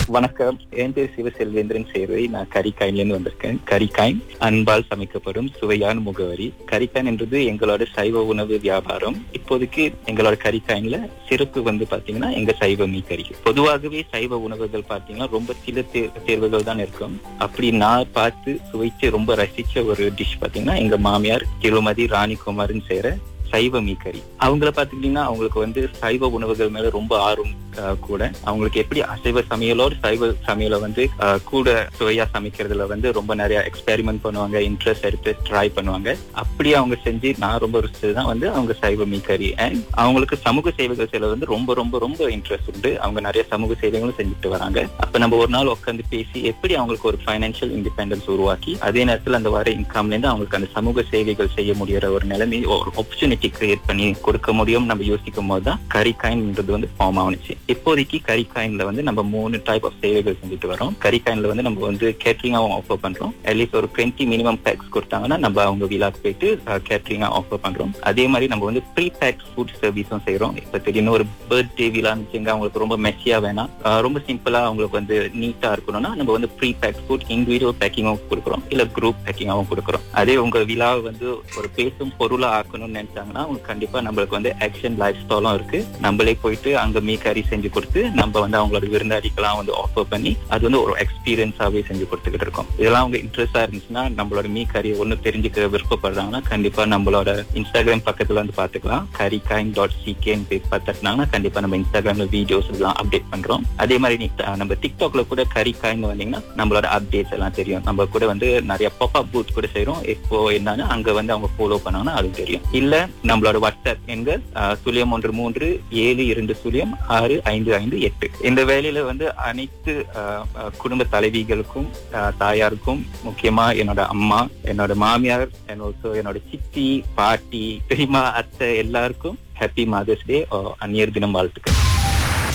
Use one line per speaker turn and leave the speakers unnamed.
வணக்கம் என் பேர் சிவசெல்வேந்திரன் சேர்வை நான் கரிக்காயின்லேருந்து வந்திருக்கேன் கரிக்காயின் அன்பால் சமைக்கப்படும் சுவையான முகவரி கரிக்காயின் என்றது எங்களோட சைவ உணவு வியாபாரம் இப்போதைக்கு எங்களோட கரிக்காயின்ல சிறப்பு வந்து பாத்தீங்கன்னா எங்க சைவ மீ கறி பொதுவாகவே சைவ உணவுகள் பாத்தீங்கன்னா ரொம்ப சில தே- தேர்வுகள் தான் இருக்கும் அப்படி நான் பார்த்து சுவைச்சு ரொம்ப ரசிச்ச ஒரு டிஷ் பாத்தீங்கன்னா எங்க மாமியார் திருமதி ராணிகுமார்னு செய்யற சைவ மீக்கறி அவங்கள பாத்துக்கிட்டீங்கன்னா அவங்களுக்கு வந்து சைவ உணவுகள் மேல ரொம்ப ஆர்வம் அஹ், கூட அவங்களுக்கு எப்படி அசைவ சமையலோட சைவ சமையலை வந்து அஹ், கூட சுவையா சமைக்கிறதுல வந்து ரொம்ப நிறைய எக்ஸ்பெரிமெண்ட் பண்ணுவாங்க இன்ட்ரெஸ்ட் எடுத்து ட்ரை பண்ணுவாங்க அப்படி அவங்க செஞ்சு நான் ரொம்ப ருசிச்சதுதான் வந்து அவங்க சைவ மீக்கறி அண்ட் அவங்களுக்கு சமூக சேவைகள் செய்யறது வந்து ரொம்ப ரொம்ப ரொம்ப இன்ட்ரெஸ்ட் உண்டு அவங்க நிறைய சமூக சேவைகளும் செஞ்சுட்டு வராங்க அப்ப நம்ம ஒரு நாள் உட்காந்து பேசி எப்படி அவங்களுக்கு ஒரு ஃபைனான்சியல் இண்டிபெண்டன்ஸ் உருவாக்கி அதே நேரத்துல அந்த வர இன்கம்ல இருந்து அவங்களுக்கு அந்த சமூக சேவைகள் செய்ய முடியற ஒரு நிலைமை ஒரு ஆப்பர்ச்சுனிட்டி கிரியேட் பண்ணி கொடுக்க முடியும் நம்ம யோசிக்கும் போது தான் கரிகாயின்ன்றது வந்து ஃபார்ம் ஆனிச்சு இப்போதைக்கு கரிகாயின்ல வந்து நம்ம மூணு டைப் ஆஃப் சேவைகள் செஞ்சுட்டு வரோம் கரிகாயின்ல வந்து நம்ம வந்து கேட்டரிங்காவும் ஆஃபர் பண்றோம் அட்லீஸ்ட் ஒரு டுவெண்ட்டி மினிமம் பேக்ஸ் கொடுத்தாங்கன்னா நம்ம அவங்க விழாக்கு போயிட்டு கேட்டரிங்கா ஆஃபர் பண்றோம் அதே மாதிரி நம்ம வந்து ப்ரீ பேக் ஃபுட் சர்வீஸும் செய்யறோம் இப்ப திடீர்னு ஒரு பர்த்டே விழான்னு வச்சுங்க அவங்களுக்கு ரொம்ப மெஸ்ஸியா வேணாம் அஹ் ரொம்ப சிம்பிளா அவங்களுக்கு வந்து நீட்டா இருக்கணும்னா நம்ம வந்து ப்ரீ பேக் ஃபுட் இண்டிவிஜுவல் பேக்கிங்கும் கொடுக்குறோம் இல்ல குரூப் பேக்கிங்காவும் கொடுக்குறோம் அதே உங்க விழாவை வந்து ஒரு பேசும் பொருளா ஆக்கணும்னு நினைச்சாங்கன்னா உங்களுக்கு கண்டிப்பா நம்மளுக்கு வந்து ஆக்ஷன் லைஃப் ஸ்டைலும் இருக்கு நம்மளே போயிட்டு அங்க மீ கறி செஞ்சு கொடுத்து நம்ம வந்து அவங்களோட விருந்தாடிக்கெல்லாம் வந்து ஆஃபர் பண்ணி அது வந்து ஒரு எக்ஸ்பீரியன்ஸாவே செஞ்சு கொடுத்துக்கிட்டு இருக்கோம் இதெல்லாம் அவங்க இன்ட்ரெஸ்டா இருந்துச்சுன்னா நம்மளோட மீ கறி ஒண்ணு தெரிஞ்சுக்க விருப்பப்படுறாங்கன்னா கண்டிப்பா நம்மளோட இன்ஸ்டாகிராம் பக்கத்துல வந்து பாத்துக்கலாம் கரி கைன் டாட் சிகேன்னு பேர் பார்த்துட்டாங்கன்னா கண்டிப்பா நம்ம இன்ஸ்டாகிராம்ல வீடியோஸ் எல்லாம் அப்டேட் பண்றோம் அதே மாதிரி நீ- அஹ் நம்ம டிக்டாக்ல கூட கரி காயின் வந்தீங்கன்னா நம்மளோட அப்டேட்ஸ் எல்லாம் தெரியும் நம்ம கூட வந்து நிறைய பாப்அப் பூத் கூட செய்றோம் இப்போ என்னன்னு அங்க வந்து அவங்க ஃபாலோ பண்ணாங்கன்னா அது தெரியும் இல்ல நம்மளோட வாட்ஸ்அப் எண்கள் அஹ், சுழியம் ஒன்று மூன்று ஏழு இரண்டு சுழியம் ஆறு ஐந்து ஐந்து எட்டு இந்த வேலையில வந்து அனைத்து அஹ், அஹ், குடும்ப தலைவிகளுக்கும் அஹ், தாயாருக்கும் முக்கியமா என்னோட அம்மா என்னோட மாமியார் and also என்னோட சித்தி பாட்டி பெரியம்மா அத்தை எல்லாருக்கும் ஹாப்பி மதர்ஸ் டே அந்நியர் தினம் வாழ்த்துக்கள்